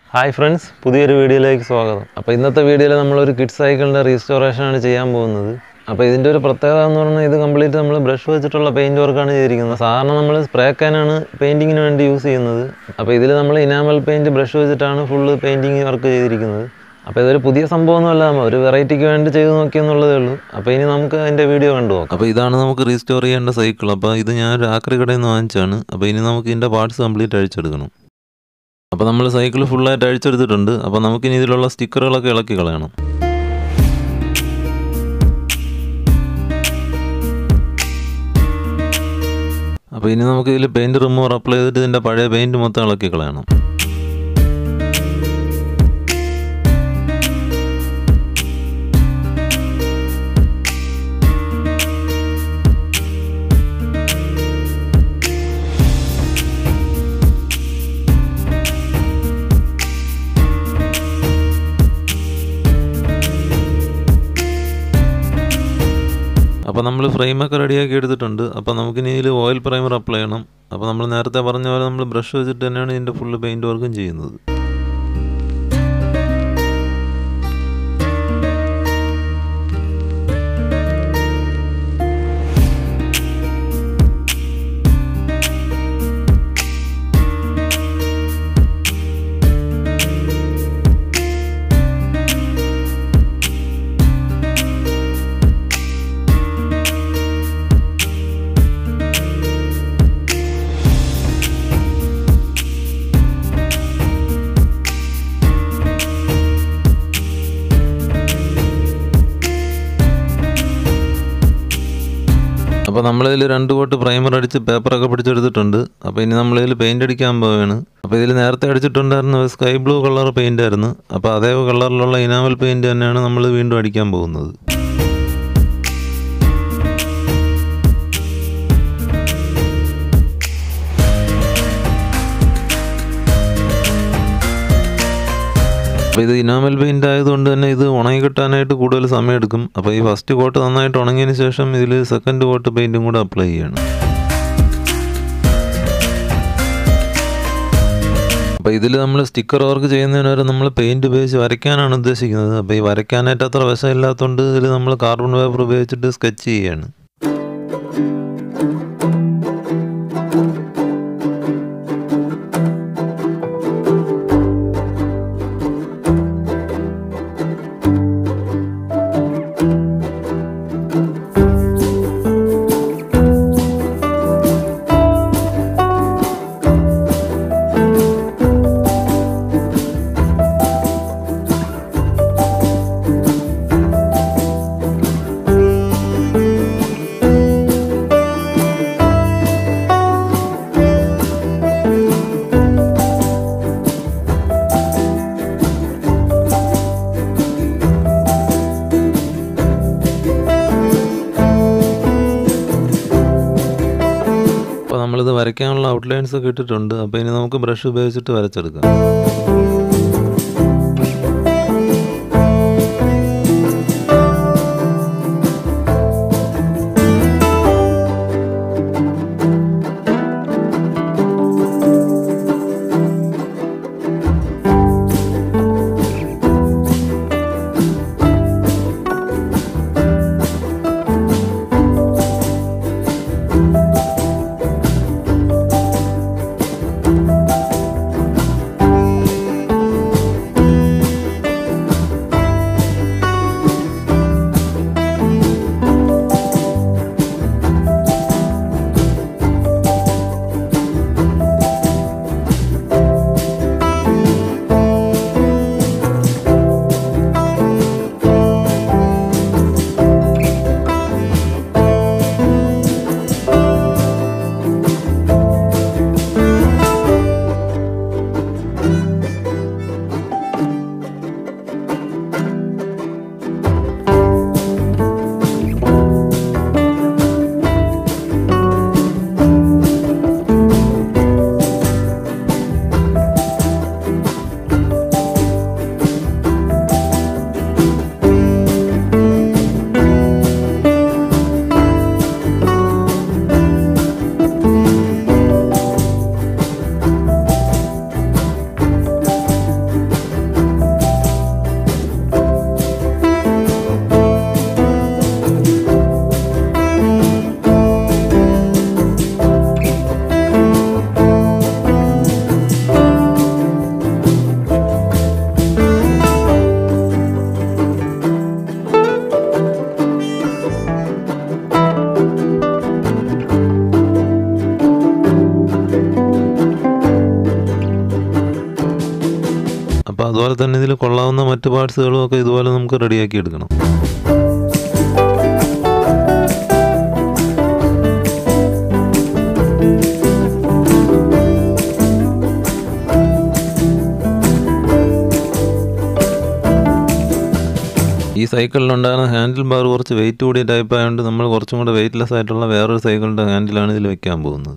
hi friends പുതിയൊരു വീഡിയോയിലേക്ക് സ്വാഗതം അപ്പോൾ ഇന്നത്തെ വീഡിയോയിൽ നമ്മളൊരു കിഡ് സൈക്കിളിൻ്റെ റീസ്റ്റോറേഷനാണ് ചെയ്യാൻ പോകുന്നത് അപ്പോൾ ഇതിൻ്റെ ഒരു പ്രത്യേകത എന്ന് പറഞ്ഞാൽ ഇത് കംപ്ലീറ്റ് നമ്മൾ ബ്രഷ് വെച്ചിട്ടുള്ള പെയിൻറ് വർക്കാണ് ചെയ്തിരിക്കുന്നത് സാധാരണ നമ്മൾ സ്പ്രേ കാനാണ് പെയിൻറ്റിങ്ങിന് വേണ്ടി യൂസ് ചെയ്യുന്നത് അപ്പോൾ ഇതിൽ നമ്മൾ ഇനാമൽ പെയിൻറ്റ് ബ്രഷ് വെച്ചിട്ടാണ് ഫുള്ള് പെയിൻറ്റിങ് വർക്ക് ചെയ്തിരിക്കുന്നത് അപ്പോൾ ഇതൊരു പുതിയ സംഭവമൊന്നുമല്ല നമ്മൾ ഒരു വെറൈറ്റിക്ക് വേണ്ടി ചെയ്ത് നോക്കിയെന്നുള്ളതേ ഉള്ളൂ അപ്പോൾ ഇനി നമുക്ക് അതിൻ്റെ വീഡിയോ കണ്ടു നോക്കാം അപ്പോൾ ഇതാണ് നമുക്ക് റീസ്റ്റോർ ചെയ്യേണ്ട സൈക്കിൾ അപ്പോൾ ഇത് ഞാൻ ഒരു ആക്രി കടയിൽ നിന്ന് വാങ്ങിച്ചാണ് അപ്പോൾ ഇനി നമുക്ക് ഇതിൻ്റെ പാർട്സ് കംപ്ലീറ്റ് അഴിച്ചെടുക്കണം അപ്പോൾ നമ്മൾ സൈക്കിൾ ഫുള്ളായിട്ട് അഴിച്ചെടുത്തിട്ടുണ്ട് അപ്പോൾ നമുക്കിനി ഇതിലുള്ള സ്റ്റിക്കറുകളൊക്കെ ഇളക്കി കളയണം അപ്പോൾ ഇനി നമുക്ക് ഇതിൽ പെയിൻറ് റിമൂവർ അപ്ലൈ ചെയ്തിട്ട് ഇതിൻ്റെ പഴയ പെയിൻറ് മൊത്തം ഇളക്കി കളയണം അപ്പോൾ നമ്മൾ ഫ്രെയിമൊക്കെ റെഡിയാക്കി എടുത്തിട്ടുണ്ട് അപ്പോൾ നമുക്കിനി ഇതിൽ ഓയിൽ പ്രൈമർ അപ്ലൈ ചെയ്യണം അപ്പോൾ നമ്മൾ നേരത്തെ പറഞ്ഞ പോലെ നമ്മൾ ബ്രഷ് വെച്ചിട്ട് തന്നെയാണ് ഇതിൻ്റെ ഫുള്ള് പെയിൻറ് വർക്കും ചെയ്യുന്നത് അപ്പോൾ നമ്മളിതിൽ രണ്ട് കോട്ട് പ്രൈമർ അടിച്ച് പേപ്പറൊക്കെ പിടിച്ചെടുത്തിട്ടുണ്ട് അപ്പോൾ ഇനി നമ്മളിതിൽ പെയിൻ്റ് അടിക്കാൻ പോവുകയാണ് അപ്പോൾ ഇതിൽ നേരത്തെ അടിച്ചിട്ടുണ്ടായിരുന്ന ഒരു സ്കൈ ബ്ലൂ കളർ പെയിൻ്റ് ആയിരുന്നു അപ്പോൾ അതേ കളറിലുള്ള ഇനാമൽ പെയിൻറ് തന്നെയാണ് നമ്മൾ വീണ്ടും അടിക്കാൻ പോകുന്നത് അപ്പോൾ ഇത് ഇനാമൽ പെയിൻ്റ് ആയതുകൊണ്ട് തന്നെ ഇത് ഉണങ്ങി കിട്ടാനായിട്ട് കൂടുതൽ സമയമെടുക്കും അപ്പോൾ ഈ ഫസ്റ്റ് കോട്ട് നന്നായിട്ട് ഉണങ്ങിയതിന് ശേഷം ഇതിൽ സെക്കൻഡ് കോട്ട് പെയിൻറ്റും കൂടെ അപ്ലൈ ചെയ്യണം അപ്പോൾ ഇതിൽ നമ്മൾ സ്റ്റിക്കർ വർക്ക് ചെയ്യുന്നതിന് വരെ നമ്മൾ പെയിൻറ് ഉപയോഗിച്ച് വരയ്ക്കാനാണ് ഉദ്ദേശിക്കുന്നത് അപ്പോൾ ഈ വരയ്ക്കാനായിട്ട് അത്ര വശമില്ലാത്തതുകൊണ്ട് ഇതിൽ നമ്മൾ കാർബൺ പേപ്പർ ഉപയോഗിച്ചിട്ട് സ്കെച്ച് ചെയ്യുകയാണ് അപ്പോൾ നമ്മളിത് വരയ്ക്കാനുള്ള ഔട്ട്ലൈൻസ് ഒക്കെ ഇട്ടിട്ടുണ്ട് അപ്പോൾ ഇനി നമുക്ക് ബ്രഷ് ഉപയോഗിച്ചിട്ട് വരച്ചെടുക്കാം അപ്പോൾ അതുപോലെ തന്നെ ഇതിൽ കൊള്ളാവുന്ന മറ്റ് പാർട്സുകളും ഒക്കെ ഇതുപോലെ നമുക്ക് റെഡിയാക്കി എടുക്കണം ഈ സൈക്കിളിലുണ്ടായിരുന്ന ഹാൻഡിൽ ബാർ കുറച്ച് വെയിറ്റ് കൂടിയ ടൈപ്പ് ആയതുകൊണ്ട് നമ്മൾ കുറച്ചും കൂടെ വെയിറ്റ്ലെസ് ആയിട്ടുള്ള വേറൊരു സൈക്കിളിൻ്റെ ഹാൻഡിലാണ് ഇതിൽ വെക്കാൻ പോകുന്നത്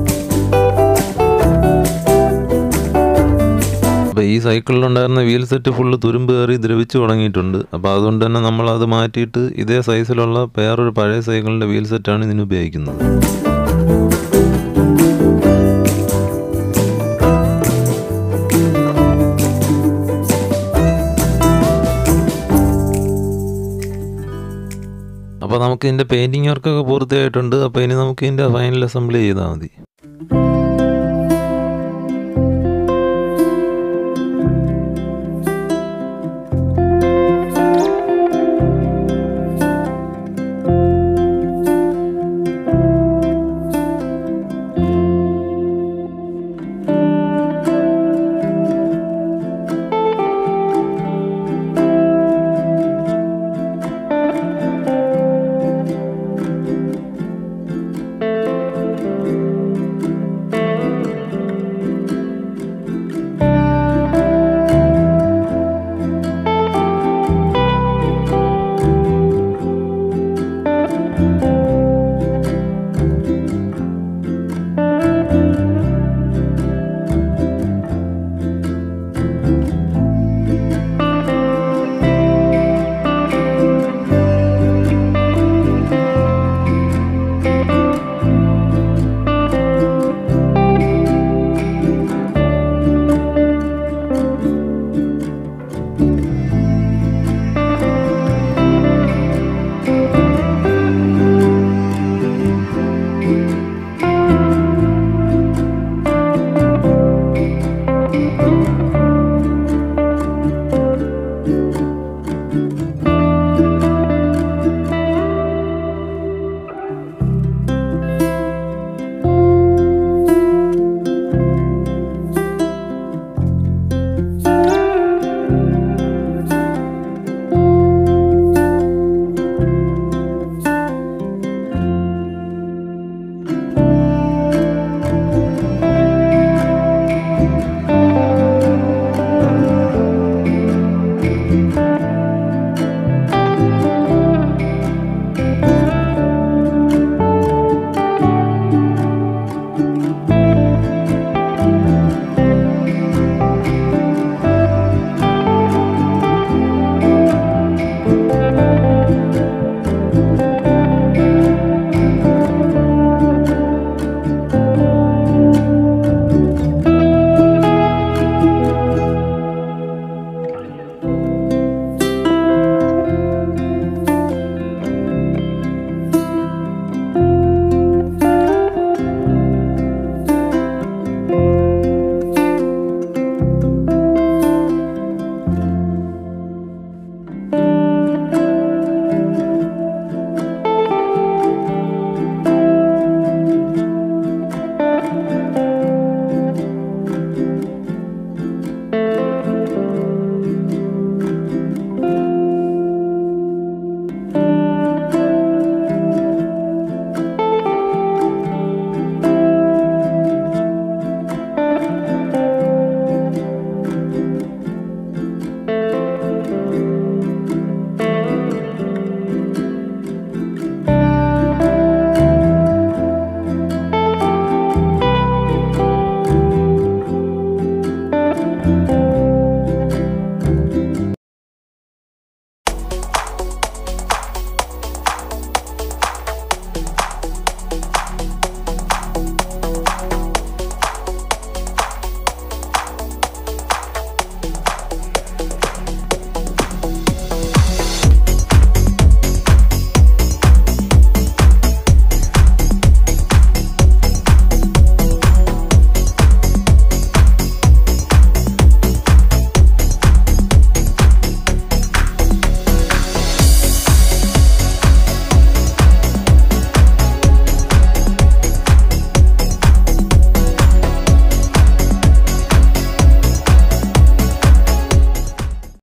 അപ്പോൾ ഈ സൈക്കിളിലുണ്ടായിരുന്ന വീൽ സെറ്റ് ഫുള്ള് തുരുമ്പ് കയറി ദ്രവിച്ചു തുടങ്ങിയിട്ടുണ്ട് അപ്പോൾ അതുകൊണ്ട് തന്നെ നമ്മൾ അത് മാറ്റിയിട്ട് ഇതേ സൈസിലുള്ള വേറൊരു പഴയ സൈക്കിളിൻ്റെ വീൽ സെറ്റാണ് ഇതിന് ഉപയോഗിക്കുന്നത് അപ്പോൾ നമുക്ക് ഇതിൻ്റെ പെയിൻറ്റിങ് വർക്കൊക്കെ പൂർത്തിയായിട്ടുണ്ട് അപ്പോൾ ഇനി നമുക്ക് ഇതിൻ്റെ ഫൈനൽ അസംബ്ലി ചെയ്താൽ മതി